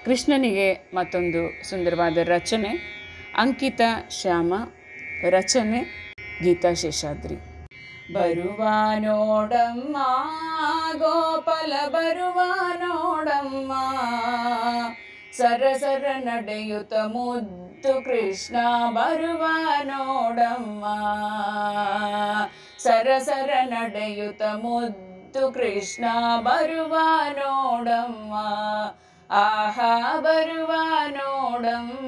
ಕೃಷ್ಣನಿಗೆ ಮತ್ತೊಂದು ಸುಂದರವಾದ ರಚನೆ ಅಂಕಿತ ಶ್ಯಾಮ ರಚನೆ ಗೀತಾ ಶೇಷಾದ್ರಿ ಬರುವ ನೋಡಮ್ಮ ಗೋಪಾಲ ಬರುವ ನೋಡಮ್ಮ ಸರಸರ ನಡೆಯುತ್ತ ಮುದ್ದು ಕೃಷ್ಣ ಬರುವ ನೋಡಮ್ಮ ಸರಸರ ನಡೆಯುತ್ತ ಮುದ್ದು ಕೃಷ್ಣ ಬರುವ ನೋಡಮ್ಮ ಆಹಾ ಬರುವ ನೋಡಮ್ಮ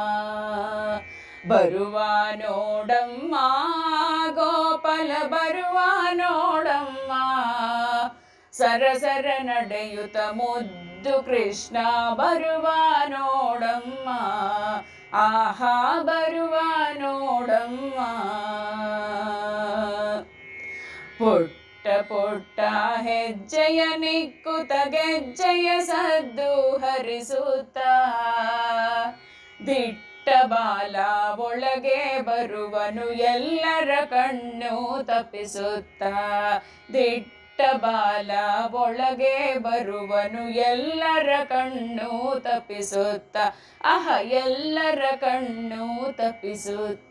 ಬರುವ ನೋಡಮ್ಮ ಗೋಪಾಲ ಬರುವ ನೋಡಮ್ಮ ಸರಸರ ನಡೆಯುತ್ತ ಮುದ್ದು ಕೃಷ್ಣ ಬರುವ ನೋಡಮ್ಮ ಆಹಾ ಬರುವ ನೋಡಮ್ಮ ಪುಟ್ಟ ಪುಟ್ಟ ಹೆಜ್ಜೆಯ ನಿಕ್ಕುತ ಗೆಜ್ಜೆಯ ಸದ್ದು ಹರಿಸುತ್ತ ದಿಟ್ಟ ಬಾಲ ಒಳಗೆ ಬರುವನು ಎಲ್ಲರ ಕಣ್ಣು ತಪ್ಪಿಸುತ್ತ ದಿಟ್ಟ ಬಾಲ ಒಳಗೆ ಬರುವನು ಎಲ್ಲರ ಕಣ್ಣು ತಪ್ಪಿಸುತ್ತ ಅಹ ಎಲ್ಲರ ಕಣ್ಣು ತಪ್ಪಿಸುತ್ತ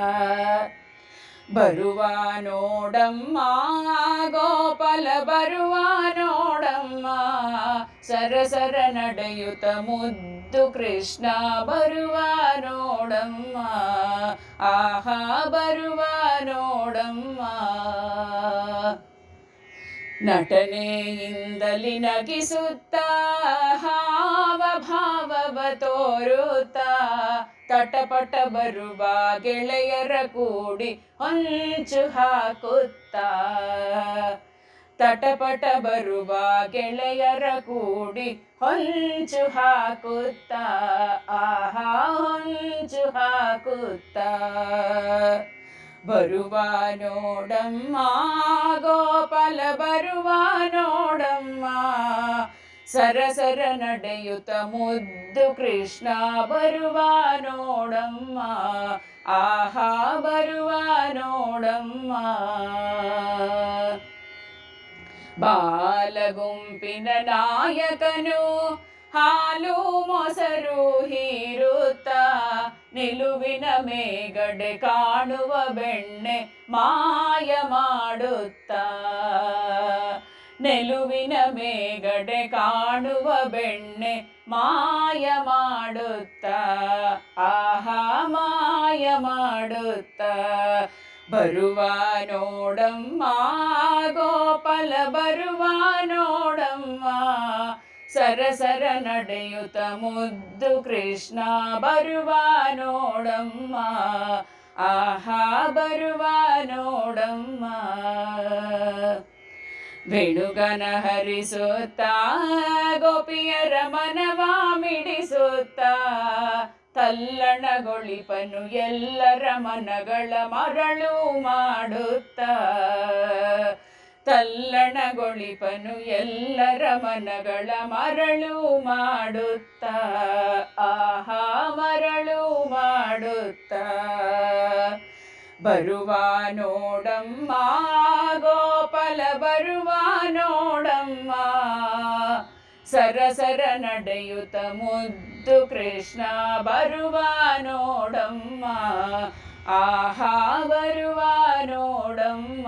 ಬರುವ ನೋಡಮ್ಮ ಗೋಪಾಲ ಬರುವ ನೋಡಮ್ಮ ಸರಸರ ನಡೆಯುತ್ತ ಮುದ್ದು ಕೃಷ್ಣ ಬರುವ ನೋಡಮ್ಮ ಆಹಾ ಬರುವ ನೋಡಮ್ಮ ನಟನೆಯಿಂದಲಿ ನಗಿಸುತ್ತ ಹಾವ ಭಾವವ ತೋರುತ್ತ ತಟಪಟ ಬರುವ ಗೆಳೆಯರ ಕೂಡಿ ಹೊಂಚು ಹಾಕುತ್ತ ತಟಪಟ ಬರುವ ಗೆಳೆಯರ ಕೂಡಿ ಹೊಂಚು ಹಾಕುತ್ತ ಆಹಾ ಹೊಂಚು ಹಾಕುತ್ತ ಬರುವ ನೋಡಮ್ಮ ಗೋಪಾಲ ಬರುವ ನೋಡಮ್ಮ ಸರಸರ ನಡೆಯುತ್ತ ಮುದ್ದು ಕೃಷ್ಣ ಬರುವ ನೋಡಮ್ಮ ಆಹಾ ಬರುವ ನೋಡಮ್ಮ ಬಾಲಗುಂಪಿನ ನಾಯಕನು ಹಾಲು ಮೊಸರು ಹೀರುತ್ತ ನಿಲುವಿನ ಮೇಗಡೆ ಕಾಣುವ ಬೆಣ್ಣೆ ಮಾಯ ಮಾಡುತ್ತ ನೆಲುವಿನ ಮೇಗಡೆ ಕಾಣುವ ಬೆಣ್ಣೆ ಮಾಯ ಮಾಡುತ್ತ ಆಹಾ ಮಾಯ ಮಾಡುತ್ತ ಬರುವ ನೋಡಮ್ಮ ಗೋಪಾಲ ಬರುವ ನೋಡಮ್ಮ ಸರಸರ ನಡೆಯುತ್ತ ಮುದ್ದು ಕೃಷ್ಣ ಬರುವ ನೋಡಮ್ಮ ಆಹಾ ಬರುವ ನೋಡಮ್ಮ ವೇಣುಗನ ಹರಿಸುತ್ತ ಗೋಪಿಯರ ಮನವ ಮಿಡಿಸುತ್ತ ತಲ್ಲಣಗೊಳಿಪನು ಎಲ್ಲರ ಮನಗಳ ಮರಳು ಮಾಡುತ್ತ ತಲ್ಲಣಗೊಳಿಪನು ಎಲ್ಲರ ಮನಗಳ ಮರಳು ಮಾಡುತ್ತ ಆಹಾ ಮರಳು ಮಾಡುತ್ತ ಬರುವ ನೋಡಮ್ಮ ಗೋಪಾಲ ಬರುವ ನೋಡಮ್ಮ ಸರಸರ ನಡೆಯುತ್ತ ಮುದ್ದು ಕೃಷ್ಣ ಬರುವ ನೋಡಮ್ಮ ಆಹಾ ಬರುವ ನೋಡಮ್ಮ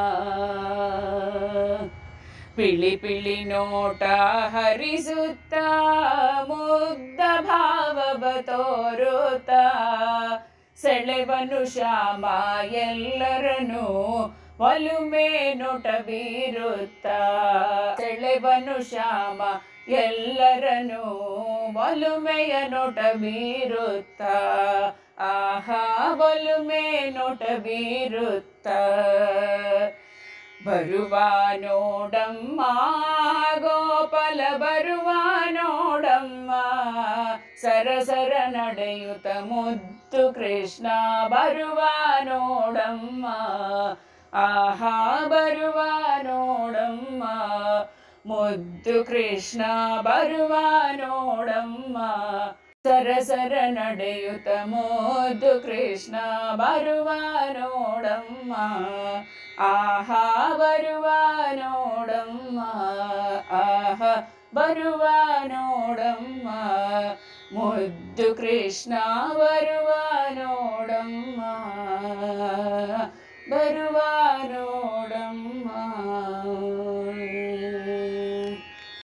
ಪಿಳಿ ಪಿಳಿ ನೋಟ ಹರಿಸುತ್ತ ಮುಗ್ಧ ಭಾವವ ತೋರುತ್ತ ಸೆಳೆವನು ಶ್ಯಾಮ ಎಲ್ಲರನು ಒಲುಮೆ ನೋಟ ಬೀರುತ್ತ ಸೆಳೆವನು ಶ್ಯಾಮ ಎಲ್ಲರನು ಒಲುಮೆಯ ನೋಟ ಬೀರುತ್ತ ಆಹಾ ಒಲುಮೆ ನೋಟ ಬೀರುತ್ತ ಬರುವ ನೋಡಮ್ಮ ಗೋಪಾಲ ಬರುವ ನೋಡಮ್ಮ ಸರಸರ ನಡೆಯುತ್ತ ಮುದ್ದು ಕೃಷ್ಣ ಬರುವ ನೋಡಮ್ಮ ಆಹಾ ಬರುವ ನೋಡಮ್ಮ ಮುದ್ದು ಕೃಷ್ಣ ಬರುವ ನೋಡಮ್ಮ ಸರಸರ ನಡೆಯುತ್ತ ಮುದ್ದು ಕೃಷ್ಣ ಬರುವ ನೋಡಮ್ಮ ಆಹಾ ಬರುವ ನೋಡಮ್ಮ ಆಹಾ ಬರುವ ನೋಡಮ್ಮ ಮುದ್ದು ಕೃಷ್ಣ ಬರುವ ನೋಡಮ್ಮ ಬರುವ